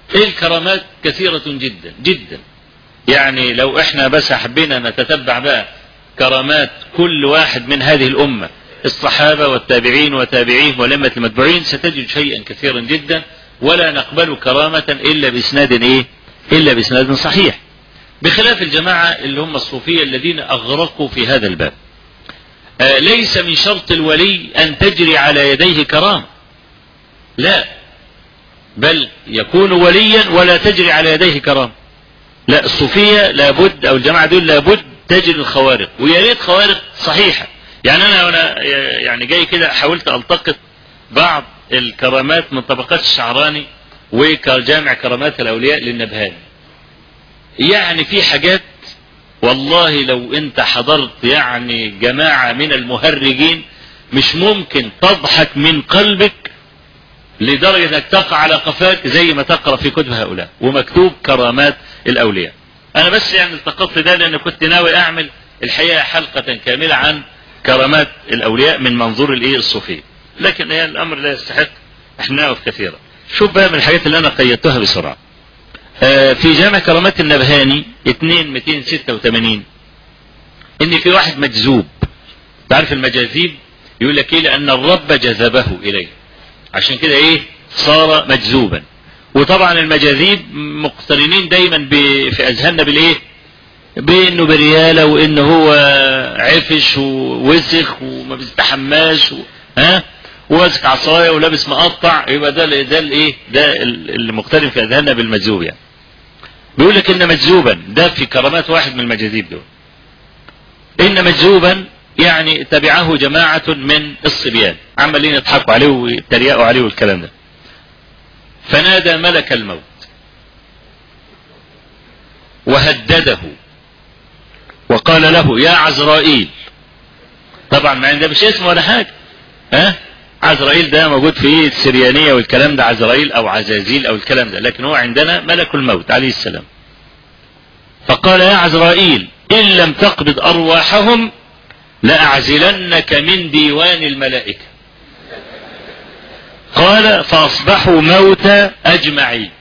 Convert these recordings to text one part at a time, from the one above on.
الكرامات كثيرة جدا جدا يعني لو احنا بس حبينا نتتبع بقى كرامات كل واحد من هذه الأمة الصحابة والتابعين وتابعيهم ولمة المتبوعين ستجد شيئا كثيرا جدا ولا نقبل كرامة إلا بإسناد إيه؟ إلا بإسناد صحيح بخلاف الجماعة اللي هم الصوفية الذين أغرقوا في هذا الباب آه ليس من شرط الولي أن تجري على يديه كرامة لا بل يكون وليا ولا تجري على يديه كرامة لا الصوفية لابد أو الجماعة دول لابد تجري الخوارق ويا ريت خوارق صحيحة يعني أنا وأنا يعني جاي كده حاولت ألتقط بعض الكرامات من طبقات الشعراني وجامع كرامات الأولياء للنبهاني يعني في حاجات والله لو انت حضرت يعني جماعة من المهرجين مش ممكن تضحك من قلبك لدرجة انك تقع على قفاك زي ما تقرأ في كتب هؤلاء ومكتوب كرامات الأولياء أنا بس يعني التقطت ده لأن كنت ناوي أعمل الحقيقة حلقة كاملة عن كرامات الأولياء من منظور الإيه الصوفي لكن هي الأمر لا يستحق احنا نقف كثيرا شوف بقى من الحاجات اللي أنا قيدتها بسرعة آه في جامع كرامات النبهاني 2 286 ان في واحد مجذوب تعرف المجاذيب يقول لك ايه لان الرب جذبه اليه عشان كده ايه صار مجذوبا وطبعا المجاذيب مقترنين دايما في اذهاننا بالايه بانه برياله وان هو عفش ووسخ وما بيستحماش و... ها وماسك عصايه ولابس مقطع يبقى ده ده الايه ده اللي مقترن في اذهاننا بالمجذوب يعني بيقول لك ان مجذوبا ده في كرامات واحد من المجاذيب دول ان مجذوبا يعني تبعه جماعة من الصبيان عمالين يضحكوا عليه ويتريقوا عليه والكلام ده فنادى ملك الموت وهدده وقال له يا عزرائيل طبعا ما ده مش اسمه ولا حاجة ها عزرائيل ده موجود في السريانية والكلام ده عزرائيل او عزازيل او الكلام ده لكن هو عندنا ملك الموت عليه السلام فقال يا عزرائيل ان لم تقبض ارواحهم لأعزلنك من ديوان الملائكة قال فأصبحوا موتى أجمعين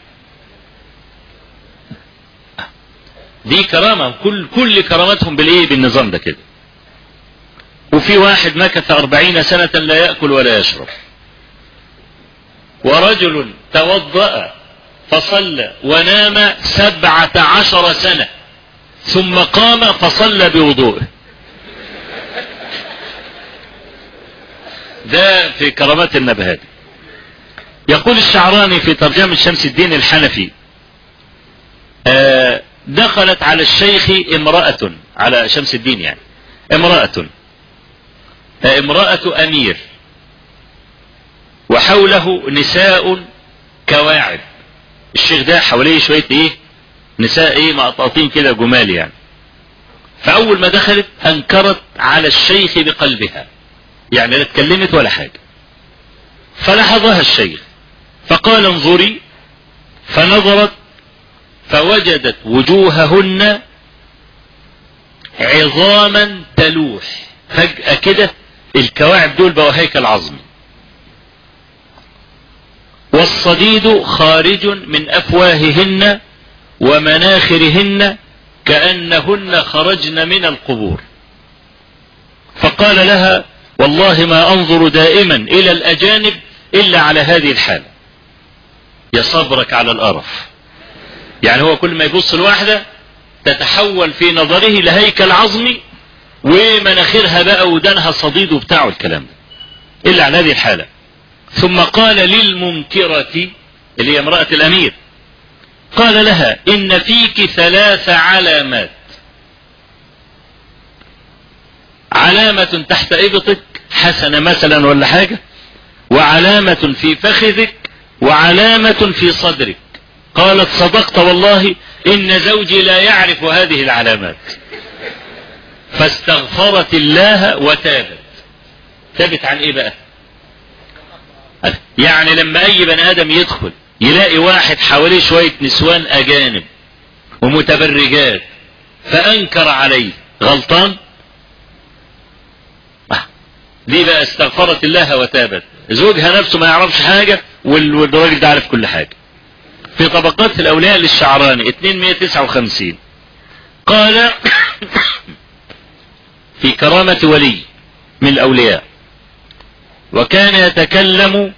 دي كرامة كل كل كرامتهم بالإيه بالنظام ده كده وفي واحد مكث أربعين سنة لا يأكل ولا يشرب ورجل توضأ فصلى ونام سبعة عشر سنة ثم قام فصلى بوضوءه ده في كرامات النبهات يقول الشعراني في ترجمة شمس الدين الحنفي آه دخلت على الشيخ امرأة على شمس الدين يعني امرأة آه امرأة أمير وحوله نساء كواعب الشيخ ده حواليه شوية ايه نساء ايه مقطاطين كده جمال يعني فأول ما دخلت أنكرت على الشيخ بقلبها يعني لا اتكلمت ولا حاجة فلاحظها الشيخ فقال انظري فنظرت فوجدت وجوههن عظاما تلوح فجأة كده الكواعب دول بقوا هيكل عظمي والصديد خارج من أفواههن ومناخرهن كأنهن خرجن من القبور فقال لها والله ما انظر دائما الى الاجانب الا على هذه الحالة يا صبرك على القرف يعني هو كل ما يبص الواحدة تتحول في نظره لهيكل عظمي ومناخيرها بقى ودانها صديد وبتاعه الكلام ده الا على هذه الحالة ثم قال للمنكرة اللي هي امرأة الامير قال لها ان فيك ثلاث علامات علامة تحت ابطك حسنة مثلا ولا حاجة وعلامة في فخذك وعلامة في صدرك قالت صدقت والله ان زوجي لا يعرف هذه العلامات فاستغفرت الله وتابت تابت عن ايه بقى يعني لما اي بني ادم يدخل يلاقي واحد حواليه شوية نسوان اجانب ومتبرجات فانكر عليه غلطان دي بقى استغفرت الله وتابت زوجها نفسه ما يعرفش حاجة والراجل ده عارف كل حاجة في طبقات الأولياء للشعراني 259 قال في كرامة ولي من الأولياء وكان يتكلم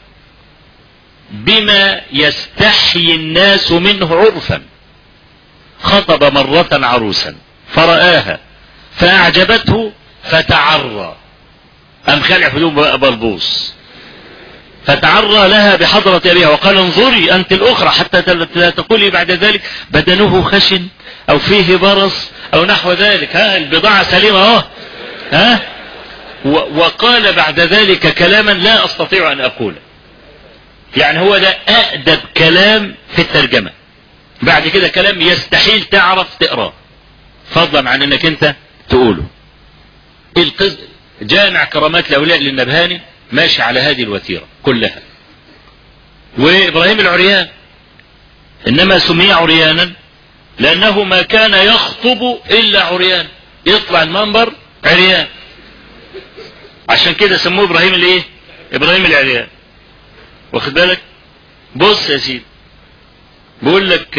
بما يستحيي الناس منه عرفا خطب مرة عروسا فرآها فأعجبته فتعرى أم خلع هدوم بلبوس فتعرى لها بحضرة أبيها وقال انظري أنت الأخرى حتى لا تقولي بعد ذلك بدنه خشن أو فيه برص أو نحو ذلك ها البضاعة سليمة اه ها وقال بعد ذلك كلاما لا أستطيع أن أقوله يعني هو ده أأدب كلام في الترجمة بعد كده كلام يستحيل تعرف تقراه فضلا عن انك انت تقوله القز... جامع كرامات الاولياء للنبهاني ماشي على هذه الوتيرة كلها وابراهيم العريان انما سمي عريانا لانه ما كان يخطب الا عريان يطلع المنبر عريان عشان كده سموه ابراهيم الايه ابراهيم العريان واخد بالك بص يا سيدي بيقول لك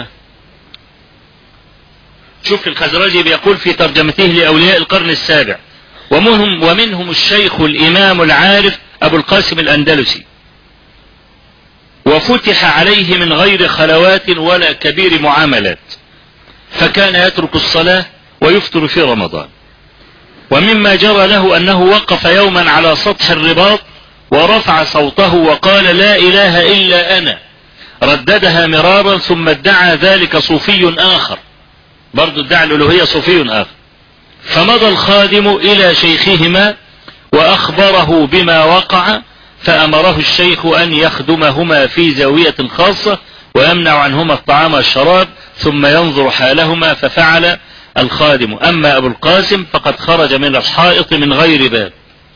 شوف الخزرجي بيقول في ترجمته لأولياء القرن السابع ومنهم, ومنهم الشيخ الإمام العارف أبو القاسم الأندلسي وفتح عليه من غير خلوات ولا كبير معاملات فكان يترك الصلاة ويفطر في رمضان ومما جرى له أنه وقف يوما على سطح الرباط ورفع صوته وقال لا إله إلا أنا رددها مرارا ثم ادعى ذلك صوفي آخر برضو ادعى الألوهية صوفي آخر فمضى الخادم إلى شيخهما وأخبره بما وقع فأمره الشيخ أن يخدمهما في زاوية خاصة ويمنع عنهما الطعام والشراب ثم ينظر حالهما ففعل الخادم أما أبو القاسم فقد خرج من الحائط من غير باب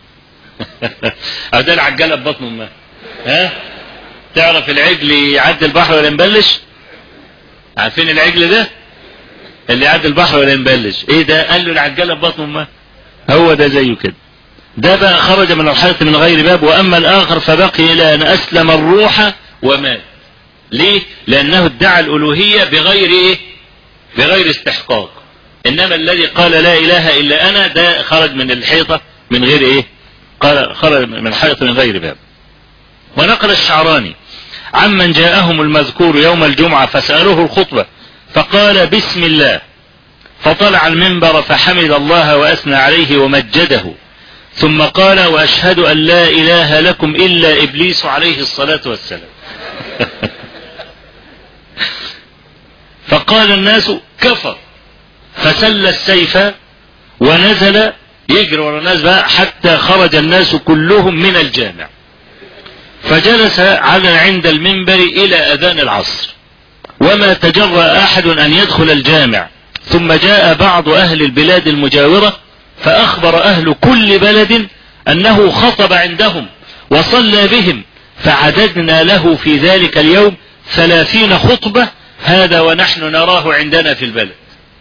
ده العجالة ببطن أمه ها تعرف العجل يعدي البحر ولا ينبلش عارفين العجل ده اللي يعدي البحر ولا ينبلش ايه ده قال له العجالة ببطن امه هو ده زيه كده ده بقى خرج من الحيط من غير باب واما الاخر فبقي الى ان اسلم الروح ومات ليه لانه ادعى الالوهية بغير ايه بغير استحقاق انما الذي قال لا اله الا انا ده خرج من الحيطة من غير ايه قال خرج من الحيط من غير باب ونقل الشعراني عمن جاءهم المذكور يوم الجمعة فسألوه الخطبة فقال بسم الله فطلع المنبر فحمد الله وأثنى عليه ومجده ثم قال وأشهد أن لا إله لكم إلا إبليس عليه الصلاة والسلام فقال الناس كفر فسل السيف ونزل يجري ورا الناس بقى حتى خرج الناس كلهم من الجامع فجلس على عند المنبر إلى أذان العصر وما تجرأ أحد أن يدخل الجامع ثم جاء بعض أهل البلاد المجاورة فأخبر أهل كل بلد أنه خطب عندهم وصلى بهم فعددنا له في ذلك اليوم ثلاثين خطبة هذا ونحن نراه عندنا في البلد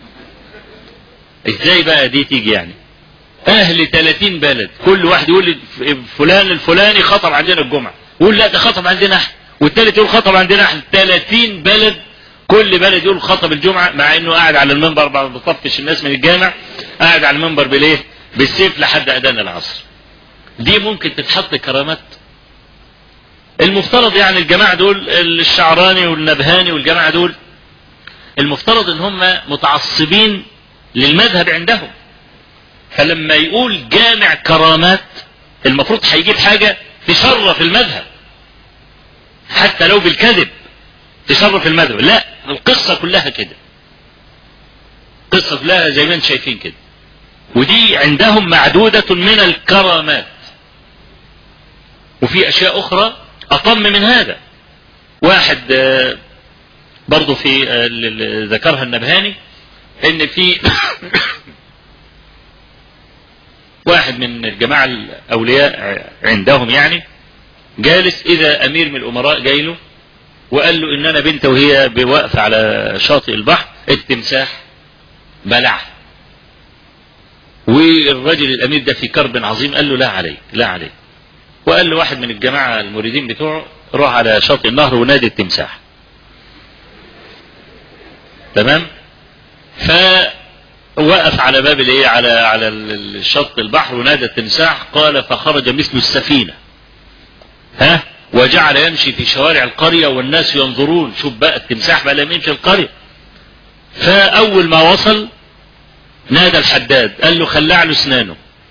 ازاي بقى دي تيجي يعني اهل 30 بلد كل واحد يقول فلان الفلاني خطب عندنا الجمعة يقول لا ده خطب عندنا احنا والتالت يقول خطب عندنا احنا 30 بلد كل بلد يقول خطب الجمعة مع انه قاعد على المنبر بعد ما بيطفش الناس من الجامع قاعد على المنبر بالايه بالسيف لحد اذان العصر دي ممكن تتحط كرامات المفترض يعني الجماعة دول الشعراني والنبهاني والجماعة دول المفترض ان هم متعصبين للمذهب عندهم فلما يقول جامع كرامات المفروض هيجيب حاجة تشرف المذهب حتى لو بالكذب تشرف المذهب لا القصة كلها كده قصة كلها زي ما انتم شايفين كده ودي عندهم معدودة من الكرامات وفي اشياء اخرى اطم من هذا واحد برضه في ذكرها النبهاني ان في واحد من الجماعة الاولياء عندهم يعني جالس اذا امير من الامراء جاي له وقال له ان انا بنت وهي واقفة على شاطئ البحر التمساح بلعها والرجل الامير ده في كرب عظيم قال له لا عليك لا عليك وقال له واحد من الجماعة المريدين بتوعه روح على شاطئ النهر ونادي التمساح تمام فوقف على باب الايه على على الشط البحر ونادى التمساح قال فخرج مثل السفينه ها وجعل يمشي في شوارع القرية والناس ينظرون شوف بقى التمساح بقى لم يمشي القرية فأول ما وصل نادى الحداد قال له خلع له اسنانه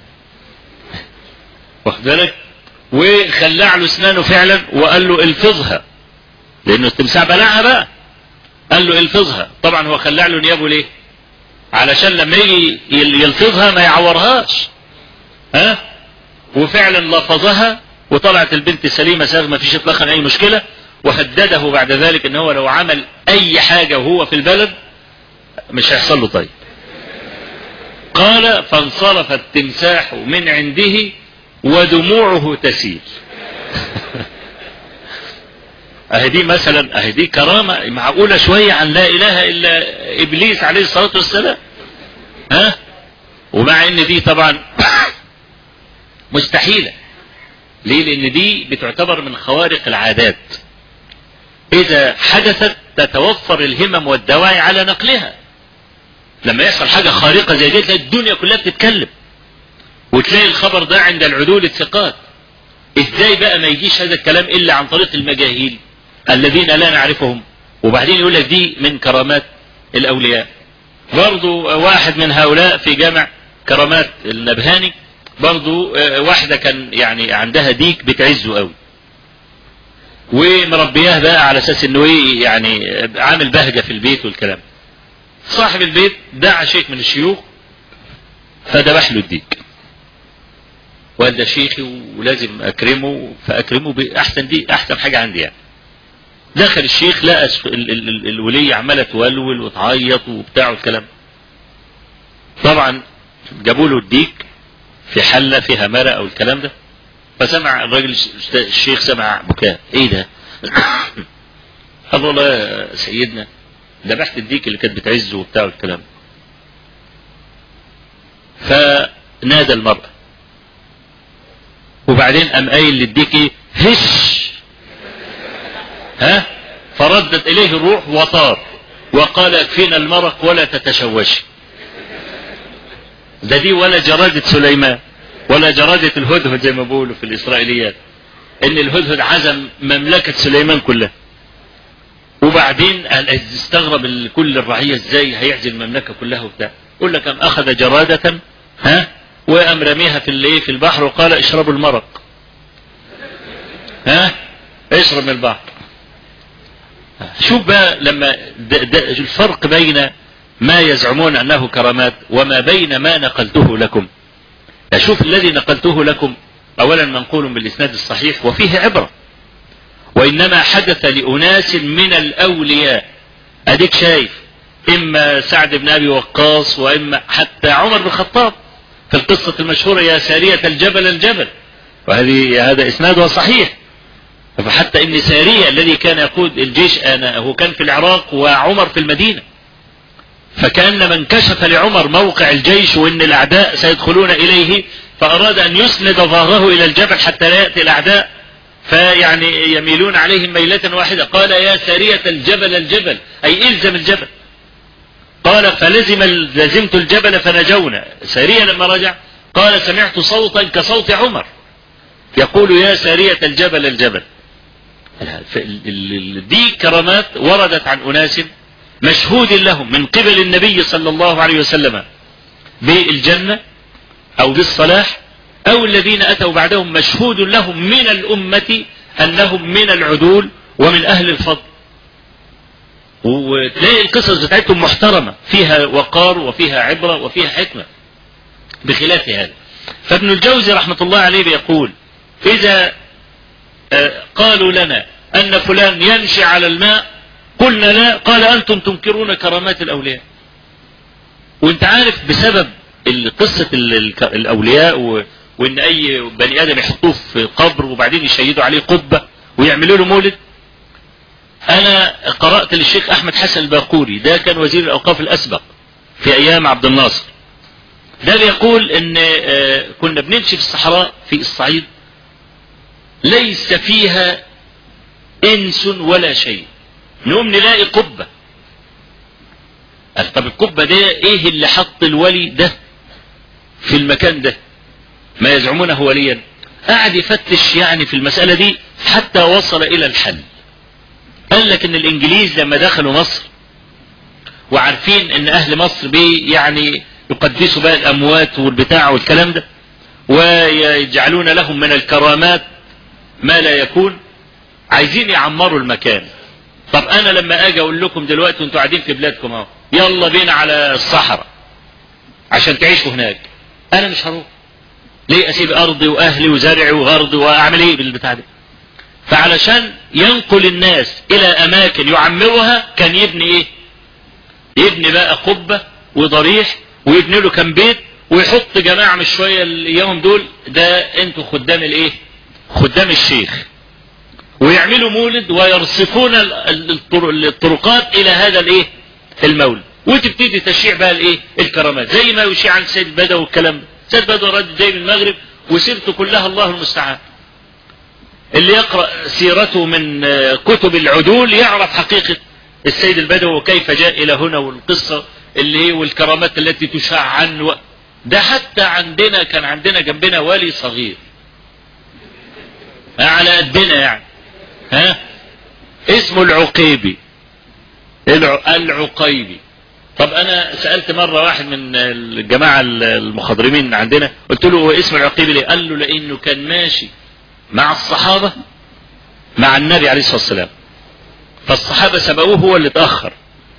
واخد بالك وخلع له اسنانه فعلا وقال له الفظها لانه التمساح بلعها بقى قال له الفظها طبعا هو خلع له نيابه ليه علشان لما يجي يلفظها ما يعورهاش ها وفعلا لفظها وطلعت البنت سليمة ساغ ما فيش اطلاقا اي مشكلة وهدده بعد ذلك ان هو لو عمل اي حاجة وهو في البلد مش هيحصل له طيب قال فانصرف التمساح من عنده ودموعه تسيل اهي دي مثلا اهي دي كرامة معقولة شوية عن لا اله الا ابليس عليه الصلاة والسلام ها ومع ان دي طبعا مستحيلة ليه لان دي بتعتبر من خوارق العادات اذا حدثت تتوفر الهمم والدواعي على نقلها لما يحصل حاجة خارقة زي دي تلاقي الدنيا كلها بتتكلم وتلاقي الخبر ده عند العدول الثقات ازاي بقى ما يجيش هذا الكلام الا عن طريق المجاهيل الذين لا نعرفهم وبعدين يقول لك دي من كرامات الاولياء برضو واحد من هؤلاء في جامع كرامات النبهاني برضو واحدة كان يعني عندها ديك بتعزه قوي ومربياه بقى على اساس انه ايه يعني عامل بهجة في البيت والكلام صاحب البيت دعا شيخ من الشيوخ فذبح له الديك وقال ده شيخي ولازم اكرمه فاكرمه باحسن دي احسن حاجة عندي يعني دخل الشيخ لقى ال ال ال الولية عمالة تولول وتعيط وبتاع والكلام طبعا جابوا له الديك في حلة فيها مرق او الكلام ده فسمع الراجل الشيخ سمع بكاء ايه ده قال والله يا سيدنا ذبحت الديك اللي كانت بتعزه وبتاع والكلام فنادى المرأة وبعدين قام قايل للديك ايه هش ها فردت اليه الروح وطار وقال اكفينا المرق ولا تتشوشي ده دي ولا جرادة سليمان ولا جرادة الهدهد زي ما بيقولوا في الإسرائيليات إن الهدهد عزم مملكة سليمان كلها وبعدين استغرب كل الرعية ازاي هيعزل المملكة كلها وبتاع يقول لك أم أخذ جرادة ها وأم رميها في الايه في البحر وقال اشربوا المرق ها اشرب من البحر شوف بقى لما ده ده الفرق بين ما يزعمون أنه كرامات وما بين ما نقلته لكم أشوف الذي نقلته لكم أولا منقول بالإسناد الصحيح وفيه عبرة وإنما حدث لأناس من الأولياء أديك شايف إما سعد بن أبي وقاص وإما حتى عمر بن الخطاب في القصة المشهورة يا سارية الجبل الجبل وهذه هذا إسنادها صحيح فحتى إن سارية الذي كان يقود الجيش أنا هو كان في العراق وعمر في المدينة فكأن من كشف لعمر موقع الجيش وان الاعداء سيدخلون اليه فاراد ان يسند ظهره الى الجبل حتى لا يأتي الاعداء فيعني يميلون عليهم ميلة واحدة قال يا سارية الجبل الجبل اي الزم الجبل قال فلزم لزمت الجبل فنجونا سارية لما رجع قال سمعت صوتا كصوت عمر يقول يا سارية الجبل الجبل دي كرامات وردت عن اناس مشهود لهم من قبل النبي صلى الله عليه وسلم بالجنة أو بالصلاح أو الذين أتوا بعدهم مشهود لهم من الأمة أنهم من العدول ومن أهل الفضل وتلاقي القصص بتاعتهم محترمة فيها وقار وفيها عبرة وفيها حكمة بخلاف هذا فابن الجوزي رحمة الله عليه بيقول إذا قالوا لنا أن فلان يمشي على الماء قلنا لا قال أنتم تنكرون كرامات الأولياء وانت عارف بسبب قصة الأولياء و... وإن أي بني آدم يحطوه في قبر وبعدين يشيدوا عليه قبة ويعملوا له مولد أنا قرأت للشيخ أحمد حسن الباقوري ده كان وزير الأوقاف الأسبق في أيام عبد الناصر ده بيقول إن كنا بنمشي في الصحراء في الصعيد ليس فيها إنس ولا شيء نقوم نلاقي قبة قال طب القبة ده ايه اللي حط الولي ده في المكان ده ما يزعمونه وليا قعد يفتش يعني في المسألة دي حتى وصل الى الحل قال لك ان الانجليز لما دخلوا مصر وعارفين ان اهل مصر بي يعني يقدسوا بقى الاموات والبتاع والكلام ده ويجعلون لهم من الكرامات ما لا يكون عايزين يعمروا المكان طب انا لما اجي اقول لكم دلوقتي وانتوا قاعدين في بلادكم اهو يلا بينا على الصحراء عشان تعيشوا هناك انا مش هروح ليه اسيب ارضي واهلي وزرعي وغرضي واعمل ايه بالبتاع ده فعلشان ينقل الناس الى اماكن يعمرها كان يبني ايه يبني بقى قبة وضريح ويبني له كام بيت ويحط جماعة مش شوية الايام دول ده انتوا خدام الايه خدام الشيخ ويعملوا مولد ويرصفون الطرقات الى هذا الايه المولد وتبتدي تشيع بقى الايه الكرامات زي ما يشيع عن سيد بدوي والكلام ده سيد بدوي راجل جاي من المغرب وسيرته كلها الله المستعان اللي يقرأ سيرته من كتب العدول يعرف حقيقة السيد البدوي وكيف جاء إلى هنا والقصة اللي هي والكرامات التي تشاع عنه ده حتى عندنا كان عندنا جنبنا والي صغير على قدنا يعني ها اسمه العقيبي العقيبي طب انا سألت مرة واحد من الجماعة المخضرمين عندنا قلت له هو اسم العقيبي ليه قال له لانه كان ماشي مع الصحابة مع النبي عليه الصلاة والسلام فالصحابة سبقوه هو اللي اتأخر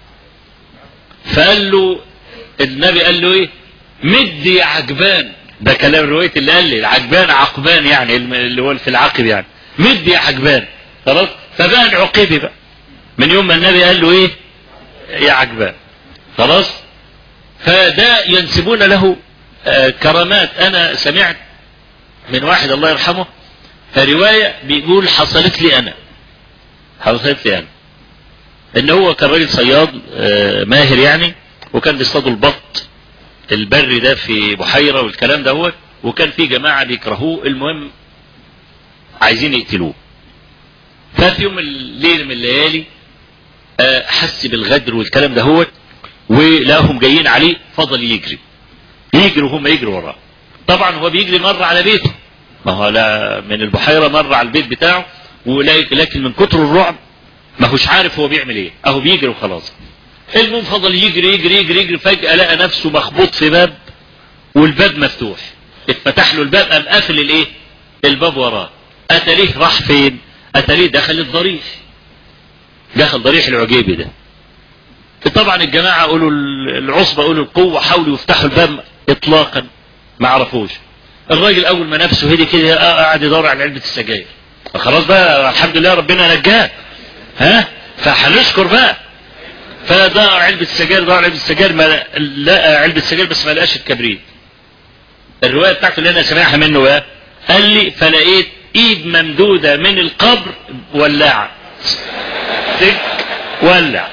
فقال له النبي قال له ايه مدي يا عجبان ده كلام رواية اللي قال لي العجبان عقبان يعني اللي هو في العقب يعني مدي يا عجبان خلاص فبقى العقيبي بقى من يوم ما النبي قال له ايه يا عجبان خلاص فده ينسبون له آه كرامات انا سمعت من واحد الله يرحمه فرواية بيقول حصلت لي انا حصلت لي انا ان هو كان راجل صياد آه ماهر يعني وكان بيصطادوا البط البري ده في بحيرة والكلام ده هو وكان في جماعة بيكرهوه المهم عايزين يقتلوه ففي يوم الليل من الليالي آه حس بالغدر والكلام ده هو ولقاهم جايين عليه فضل يجري يجري وهم يجروا وراه طبعا هو بيجري مر على بيته ما هو لا من البحيرة مر على البيت بتاعه ولكن من كتر الرعب ما هوش عارف هو بيعمل ايه اهو بيجري وخلاص المهم فضل يجري يجري يجري يجري فجأة لقى نفسه مخبوط في باب والباب مفتوح اتفتح له الباب قام قافل الايه الباب وراه اتاريه راح فين اتاريه دخل الضريح دخل ضريح العجيبي ده طبعا الجماعة قولوا العصبة قولوا القوة حاولوا يفتحوا الباب اطلاقا ما عرفوش الراجل اول ما نفسه هدي كده قاعد يدور على علبة السجاير خلاص بقى الحمد لله ربنا نجاه ها فهنشكر بقى فدور علبة السجاير دور علبة السجاير ما لقى علبة السجاير بس ما لقاش الكبريت الرواية بتاعته اللي انا سامعها منه بقى قال لي فلقيت ايد ممدودة من القبر ولاعة سك ولع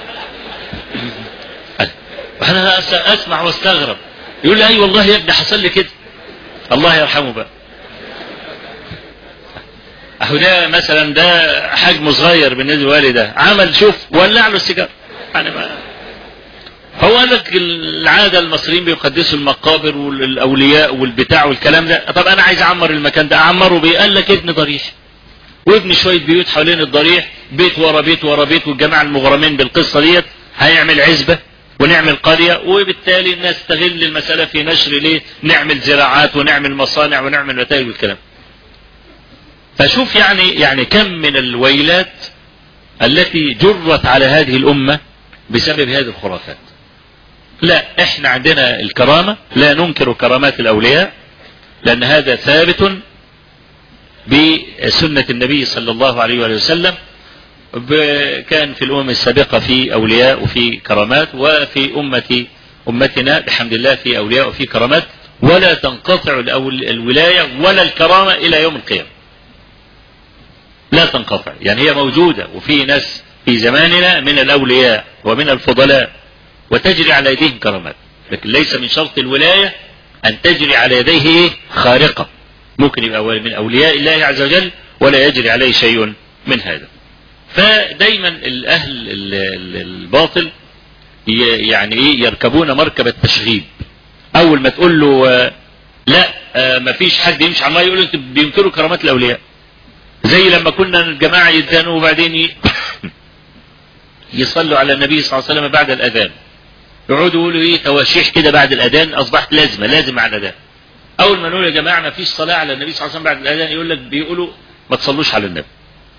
انا اسمع واستغرب يقول لي اي والله يا ابني حصل لي كده الله يرحمه بقى اهو ده مثلا ده حجمه صغير بالنسبه للوالد ده عمل شوف ولع له السيجاره يعني ما هو قال لك العاده المصريين بيقدسوا المقابر والاولياء والبتاع والكلام ده طب انا عايز اعمر المكان ده اعمره بيه قال لك ابن ضريح وابني شويه بيوت حوالين الضريح بيت ورا بيت ورا بيت والجماعه المغرمين بالقصه ديت هيعمل عزبه ونعمل قرية وبالتالي الناس تستغل المسألة في نشر ليه نعمل زراعات ونعمل مصانع ونعمل نتائج والكلام فشوف يعني يعني كم من الويلات التي جرت على هذه الأمة بسبب هذه الخرافات لا احنا عندنا الكرامة لا ننكر كرامات الأولياء لأن هذا ثابت بسنة النبي صلى الله عليه وآله وسلم كان في الأمم السابقة في أولياء وفي كرامات وفي أمة أمتنا بحمد الله في أولياء وفي كرامات ولا تنقطع الولاية ولا الكرامة إلى يوم القيامة لا تنقطع يعني هي موجودة وفي ناس في زماننا من الأولياء ومن الفضلاء وتجري على يديهم كرامات لكن ليس من شرط الولاية أن تجري على يديه خارقة ممكن يبقى من أولياء الله عز وجل ولا يجري عليه شيء من هذا فدايما الأهل الباطل ي- يعني ايه يركبون مركب التشغيب اول ما تقول له آه، لا آه، مفيش حد يمشي على الميه يقول له انت بينكروا كرامات الاولياء زي لما كنا الجماعه يدانوا وبعدين ي- يصلوا على النبي صلى الله عليه وسلم بعد الاذان يقعدوا يقولوا ايه تواشيح كده بعد الاذان اصبحت لازمه لازم مع الاذان اول ما نقول يا جماعه ما فيش صلاه على النبي صلى الله عليه وسلم بعد الاذان يقول لك بيقولوا ما تصلوش على النبي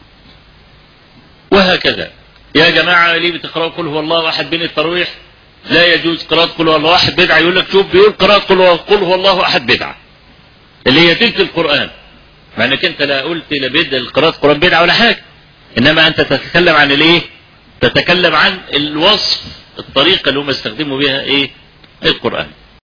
وهكذا يا جماعه ليه بتقراوا قل هو الله احد بين التراويح لا يجوز قراءة قل هو الله احد بدعه يقول لك شوف بيقول قراءة قل هو قل هو الله احد بدعه اللي هي تلك القران مع انك انت لا قلت لا بدع قراءة القران بدعه ولا حاجه انما انت تتكلم عن الايه تتكلم عن الوصف الطريقه اللي هم استخدموا بها ايه القران